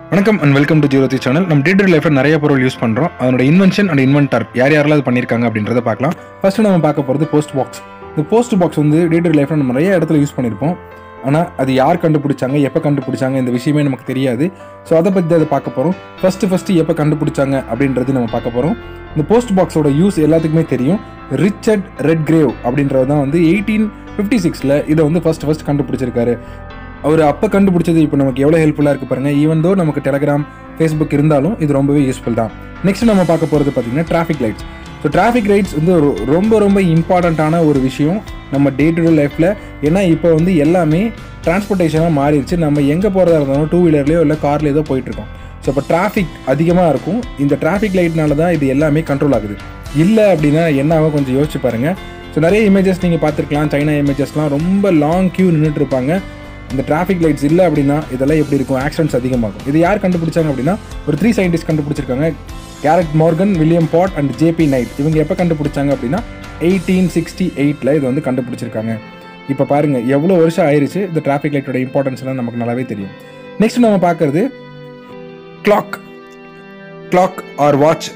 வணக்கம் and welcome to zero three channel நம்ம day லைஃப்ல நிறைய பொருள் யூஸ் பண்ணுறோம் அதனோட இன்வென்ஷன் அண்ட் இன்வென்டர் யார் யாரெல்லாம் அது பண்ணியிருக்காங்க அப்படின்றத பார்க்கலாம் ஃபர்ஸ்ட் நம்ம பார்க்க போகிறது போஸ்ட் பாக்ஸ் இந்த போஸ்ட் பாக்ஸ் வந்து டே டு லைஃப்ல நம்ம நிறைய இடத்துல யூஸ் பண்ணியிருப்போம் ஆனால் அது யார் கண்டுபிடிச்சாங்க எப்போ கண்டுபிடிச்சாங்க இந்த விஷயமே நமக்கு தெரியாது ஸோ அதை பற்றி அதை பார்க்க போகிறோம் ஃபஸ்ட்டு ஃபஸ்ட்டு எப்போ கண்டுபிடிச்சாங்க அப்படின்றது நம்ம பார்க்க போகிறோம் இந்த போஸ்ட் பாக்ஸோட யூஸ் எல்லாத்துக்குமே தெரியும் ரிச்சர்ட் ரெட் கிரேவ் அப்படின்றது தான் வந்து எயிட்டீன் ஃபிஃப்டி சிக்ஸில் இதை வந்து ஃபர்ஸ்ட் ஃபர்ஸ்ட் கண்டுபிடிச்சிருக்காரு அவர் அப்போ கண்டுபிடிச்சது இப்போ நமக்கு எவ்வளோ ஹெல்ப்ஃபுல்லாக இருக்குது பாருங்கள் ஈவன் தோ நமக்கு டெலகிராம் ஃபேஸ்புக் இருந்தாலும் இது ரொம்பவே யூஸ்ஃபுல் தான் நெக்ஸ்ட் நம்ம பார்க்க போகிறது பார்த்தீங்கன்னா traffic lights so traffic lights வந்து ஒரு ரொம்ப ரொம்ப இம்பார்ட்டண்ட்டான ஒரு விஷயம் நம்ம டே டு டே லைஃப்பில் ஏன்னா இப்போ வந்து எல்லாமே டிரான்ஸ்போர்ட்டேஷனாக மாறிடுச்சு நம்ம எங்கே போகிறதா இருந்தாலும் டூ வீலர்லேயோ இல்லை கார்லேயோ ஏதோ போயிட்டுருக்கோம் ஸோ இப்போ டிராஃபிக் அதிகமாக இருக்கும் இந்த டிராஃபிக் லைட்னால தான் இது எல்லாமே கண்ட்ரோல் ஆகுது இல்லை அப்படின்னா என்ன ஆகும் கொஞ்சம் யோசிச்சு பாருங்கள் ஸோ நிறைய இமேஜஸ் நீங்கள் பார்த்துருக்கலாம் சைனா இமேஜஸ்லாம் ரொம்ப லாங் கியூ நின்றுட்டு இருப்பாங்க இந்த டிராஃபிக் லைட்ஸ் இல்லை அப்படின்னா இதெல்லாம் எப்படி இருக்கும் ஆக்சிடென்ட்ஸ் அதிகமாகும் இது யார் கண்டுபிடிச்சாங்க அப்படின்னா ஒரு த்ரீ சயின்டிஸ்ட் கண்டுபிடிச்சிருக்காங்க Garrett Morgan William Potts and JP Knight இவங்க எப்போ கண்டுபிடிச்சாங்க அப்படின்னா எயிட்டீன் சிக்ஸ்டி எயிட்டில் இது வந்து கண்டுபிடிச்சிருக்காங்க இப்போ பாருங்கள் எவ்வளோ வருஷம் ஆயிருச்சு இந்த டிராஃபிக் லைட்டோட இம்பார்ட்டன்ஸ்லாம் நமக்கு நல்லாவே தெரியும் நெக்ஸ்ட் நம்ம பார்க்குறது கிளாக் கிளாக் ஆர் வாட்ச்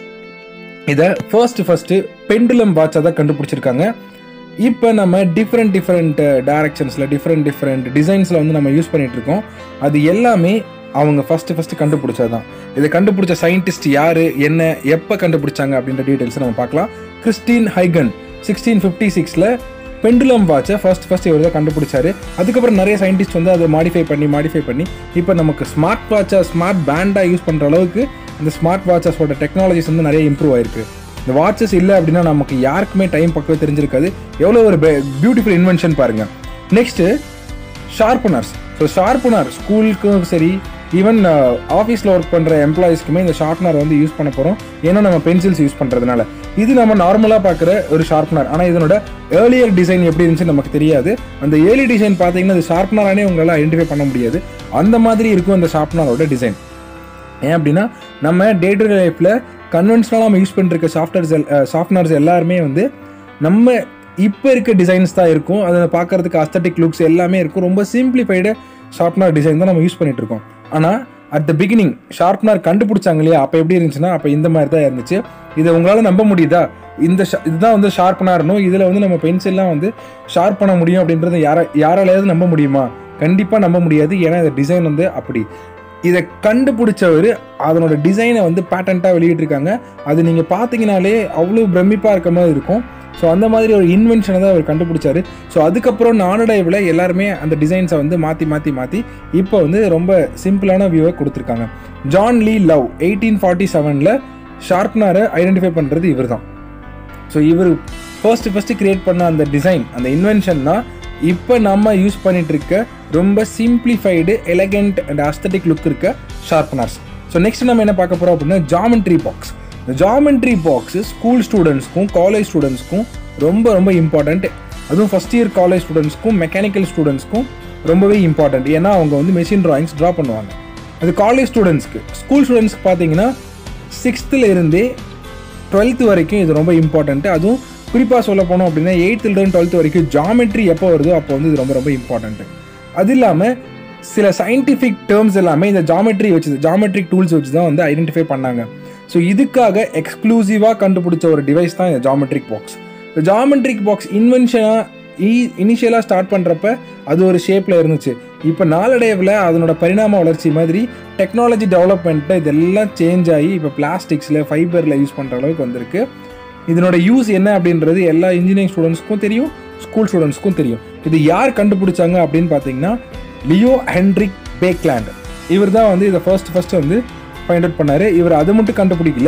இதை ஃபர்ஸ்ட் ஃபர்ஸ்ட் பெண்டுலம் வாட்சாக தான் கண்டுபிடிச்சிருக்காங்க இப்போ நம்ம டிஃப்ரெண்ட் டிஃப்ரெண்ட் டைரக்ஷன்ஸில் டிஃப்ரெண்ட் டிஃப்ரெண்ட் டிசைன்ஸில் வந்து நம்ம யூஸ் பண்ணிட்டு இருக்கோம் அது எல்லாமே அவங்க ஃபஸ்ட்டு ஃபஸ்ட்டு கண்டுபிடிச்சது தான் இதை கண்டுபிடிச்ச சயின்டிஸ்ட் யார் என்ன எப்போ கண்டுபிடிச்சாங்க அப்படின்ற டீட்டெயில்ஸ் நம்ம பார்க்கலாம் கிறிஸ்டின் ஹைகன் சிக்ஸ்டீன் ஃபிஃப்டி சிக்ஸில் பெண்டுலம் வாட்சை ஃபர்ஸ்ட் ஃபர்ஸ்ட் இவர் தான் கண்டுபிடிச்சாரு அதுக்கப்புறம் நிறைய சயின்டிஸ்ட் வந்து அதை மாடிஃபை பண்ணி மாடிஃபை பண்ணி இப்போ நமக்கு ஸ்மார்ட் வாட்சை ஸ்மார்ட் பேண்டாக யூஸ் பண்ணுற அளவுக்கு இந்த ஸ்மார்ட் வாட்சஸோட டெக்னாலஜிஸ் வந்து நிறைய இம்ப்ரூவ் ஆயிருக்கு இந்த வாட்சஸ் இல்லை அப்படின்னா நமக்கு யாருக்குமே டைம் பக்கவே தெரிஞ்சிருக்காது எவ்வளோ ஒரு பியூட்டிஃபுல் இன்வென்ஷன் பாருங்க நெக்ஸ்ட்டு ஷார்ப்பனர்ஸ் ஸோ ஷார்ப்பனர் ஸ்கூலுக்கும் சரி ஈவன் ஆஃபீஸில் ஒர்க் பண்ணுற எம்ப்ளாயிஸ்க்குமே இந்த ஷார்ப்னர் வந்து யூஸ் பண்ண போகிறோம் ஏன்னா நம்ம பென்சில்ஸ் யூஸ் பண்ணுறதுனால இது நம்ம நார்மலாக பார்க்குற ஒரு ஷார்ப்னர் ஆனால் இதனோட ஏர்லியர் டிசைன் எப்படி இருந்துச்சு நமக்கு தெரியாது அந்த ஏர்லி டிசைன் பார்த்தீங்கன்னா அது ஷார்ப்னரானே உங்களால் ஐடென்டிஃபை பண்ண முடியாது அந்த மாதிரி இருக்கும் அந்த ஷார்ப்னரோட டிசைன் ஏன் அப்படின்னா நம்ம டே டு டே லைஃப்பில் கன்வென்ஷனலாக நம்ம யூஸ் பண்ணிருக்க சாஃப்ட்வேர்ஸ் சாஃப்ட்வேர்ஸ் எல்லாருமே வந்து நம்ம இப்போ இருக்க டிசைன்ஸ் தான் இருக்கும் அதை பார்க்கறதுக்கு அஸ்தட்டிக் லுக்ஸ் எல்லாமே இருக்கும் ரொம்ப சிம்பிளிஃபைடு ஷார்ப்னர் டிசைன் தான் நம்ம யூஸ் பண்ணிட்டு இருக்கோம் ஆனால் அட் த பிகினிங் ஷார்ப்னர் கண்டுபிடிச்சாங்க இல்லையா அப்போ எப்படி இருந்துச்சுன்னா அப்போ இந்த மாதிரி தான் இருந்துச்சு இதை உங்களால் நம்ப முடியுதா இந்த ஷ- இதுதான் வந்து ஷார்ப்னர்னும் இதில் வந்து நம்ம பென்சில்லாம் வந்து ஷார்ப் பண்ண முடியும் அப்படின்றத யார யாராலையாவது நம்ப முடியுமா கண்டிப்பாக நம்ப முடியாது ஏன்னா இந்த டிசைன் வந்து அப்படி இதை கண்டுபிடிச்சவர் அதனோட டிசைனை வந்து பேட்டண்ட்டாக வெளியிட்டிருக்காங்க அது நீங்கள் பார்த்தீங்கனாலே அவ்வளோ பிரமிப்பாக இருக்க மாதிரி இருக்கும் ஸோ அந்த மாதிரி ஒரு இன்வென்ஷனை தான் அவர் கண்டுபிடிச்சாரு ஸோ அதுக்கப்புறம் நானடைவில் எல்லாருமே அந்த டிசைன்ஸை வந்து மாற்றி மாற்றி மாற்றி இப்போ வந்து ரொம்ப சிம்பிளான வியூவை கொடுத்துருக்காங்க John Lee Love eighteen forty செவனில் ஷார்ப்னரை ஐடென்டிஃபை பண்ணுறது இவர் தான் ஸோ இவர் ஃபர்ஸ்ட் ஃபர்ஸ்ட் கிரியேட் பண்ண அந்த டிசைன் அந்த இன்வென்ஷன் தான் இப்போ நம்ம யூஸ் பண்ணிட்டு இருக்க ரொம்ப simplified elegant and aesthetic look இருக்க ஷார்ப்னர்ஸ் ஸோ நெக்ஸ்ட் நம்ம என்ன பார்க்க போகிறோம் அப்படின்னா ஜாமெண்ட்ரி பாக்ஸ் இந்த ஜாமெண்ட்ரி பாக்ஸ் ஸ்கூல் ஸ்டூடெண்ட்ஸ்க்கும் காலேஜ் ஸ்டூடெண்ட்ஸ்க்கும் ரொம்ப ரொம்ப இம்பார்ட்டண்ட் அதுவும் ஃபஸ்ட் இயர் காலேஜ் ஸ்டூடெண்ட்ஸ்க்கும் மெக்கானிக்கல் ஸ்டூடெண்ட்ஸ்க்கும் ரொம்பவே இம்பார்ட்டண்ட் ஏன்னா அவங்க வந்து மெஷின் ட்ராயிங்ஸ் ட்ரா பண்ணுவாங்க அது காலேஜ் ஸ்டூடெண்ட்ஸ்க்கு ஸ்கூல் ஸ்டூடெண்ட்ஸ்க்கு பார்த்தீங்கன்னா சிக்ஸ்த்தில் இருந்தே டுவெல்த்து வரைக்கும் இது ரொம்ப இம்பார்ட்டன்ட்டு அதுவும் குறிப்பாக சொல்ல போனோம் அப்படின்னா எயித்துலேருந்து டுவெல்த் வரைக்கும் ஜாமெட்ரி எப்போ வருதோ அப்போ வந்து இது ரொம்ப ரொம்ப இம்பார்ட்டன்ட்டு அது இல்லாமல் சில சயின்டிஃபிக் டேர்ம்ஸ் எல்லாமே இந்த ஜாமெட்ரி வச்சு ஜாமெட்ரிக் டூல்ஸ் வச்சு தான் வந்து ஐடென்டிஃபை பண்ணாங்க ஸோ இதுக்காக எக்ஸ்க்ளூசிவாக கண்டுபிடிச்ச ஒரு டிவைஸ் தான் இந்த ஜாமெட்ரிக் பாக்ஸ் இந்த ஜாமெட்ரிக் பாக்ஸ் இன்வென்ஷனாக இனிஷியலாக ஸ்டார்ட் பண்ணுறப்ப அது ஒரு ஷேப்பில் இருந்துச்சு இப்போ நாளடைவில் அதனோட பரிணாம வளர்ச்சி மாதிரி டெக்னாலஜி டெவலப்மெண்ட்டில் இதெல்லாம் சேஞ்ச் ஆகி இப்போ பிளாஸ்டிக்ஸில் ஃபைபரில் யூஸ் பண்ணுற அளவுக்கு வந்திருக்கு இதனோட யூஸ் என்ன அப்படின்றது எல்லா இன்ஜினியரிங் ஸ்டூடெண்ட்ஸ்க்கும் தெரியும் ஸ்கூல் ஸ்டூடெண்ட்ஸ்க்கும் தெரியும் இது யார் கண்டுபிடிச்சாங்க அப்படின்னு பார்த்தீங்கன்னா லியோ ஹென்ரிக் பேக்லேண்ட் இவர் தான் வந்து இதை ஃபர்ஸ்ட் ஃபர்ஸ்ட் வந்து ஃபைண்ட் அவுட் பண்ணார் இவர் அதை மட்டும் கண்டுபிடிக்கல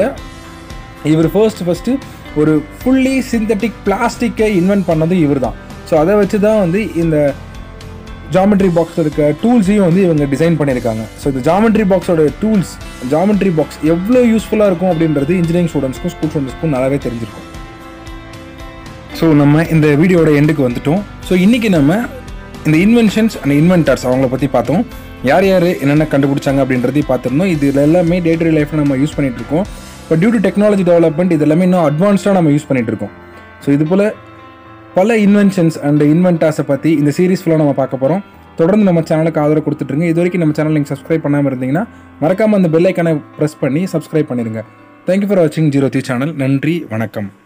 இவர் ஃபர்ஸ்ட் ஃபர்ஸ்ட் ஒரு ஃபுல்லி சிந்தட்டிக் பிளாஸ்டிக்கை இன்வென்ட் பண்ணதும் இவர் தான் ஸோ அதை வச்சு தான் வந்து இந்த ஜாமெட்ரி பாக்ஸில் இருக்க டூல்ஸையும் வந்து இவங்க டிசைன் பண்ணியிருக்காங்க ஸோ இந்த ஜாமெட்ரி பாக்ஸோட டூல்ஸ் ஜாமெட்ரி பாக்ஸ் எவ்வளோ யூஸ்ஃபுல்லாக இருக்கும் அப்படின்றது இன்ஜினியரிங் ஸ்டூடெண்ட்ஸ்க்கும் ஸ்கூல் ஸ்டூடெண்ட்ஸ்க்கும் நல்லாவே தெரிஞ்சிருக்கும் ஸோ நம்ம இந்த வீடியோட எண்டுக்கு வந்துட்டோம் ஸோ இன்றைக்கி நம்ம இந்த இன்வென்ஷன்ஸ் அண்ட் இன்வென்டர்ஸ் அவங்கள பற்றி பார்த்தோம் யார் யார் என்னென்ன கண்டுபிடிச்சாங்க அப்படின்றதையும் பார்த்துருந்தோம் இது எல்லாமே டே டு லைஃப்பில் நம்ம யூஸ் பண்ணிட்டு இருக்கோம் இப்போ டியூ டு டெக்னாலஜி டெவலப்மெண்ட் இது எல்லாமே இன்னும் அட்வான்ஸ்டாக நம்ம யூஸ் பண்ணிட்டு இருக்கோம் ஸோ இது போல் பல இன்வென்ஷன்ஸ் அண்ட் இன்வென்டாஸை பற்றி இந்த சீரீஸ் ஃபுல்லாக நம்ம பார்க்க போகிறோம் தொடர்ந்து நம்ம சேனலுக்கு ஆதரவு கொடுத்துட்ருங்க இது வரைக்கும் நம்ம சேனல் நீங்கள் சப்ஸ்கிரைப் பண்ணாமல் இருந்தீங்கன்னா மறக்காமல் அந்த பெல் ஐக்கானை ப்ரெஸ் பண்ணி சப்ஸ்கிரைப் பண்ணிடுங்க தேங்க்யூ ஃபார் வாட்சிங் ஜீரோ த்ரீ சேனல் நன்றி வணக்கம்